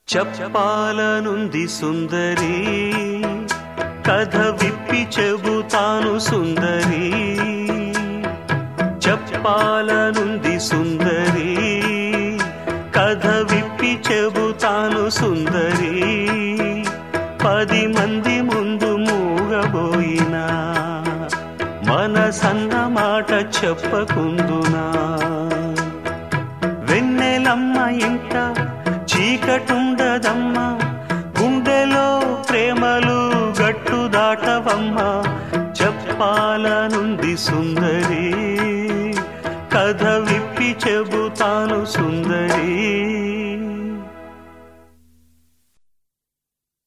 చెప్పాలనుంది సుందరి కథ విప్పి చెబుతాను సుందరి చెప్పాలనుంది సుందరి కథ విప్పి చెబుతాను సుందరి పది మంది ముందు మూగబోయినా మనసన్న మాట చెప్పకుందునా వెన్నెలమ్మ ఇంట చీకటుండదమ్మా గుండెలో ప్రేమలు గట్టు దాటవమ్మా చెప్పాలనుంది సుందరి కథ విప్పి చెబుతాను సుందరి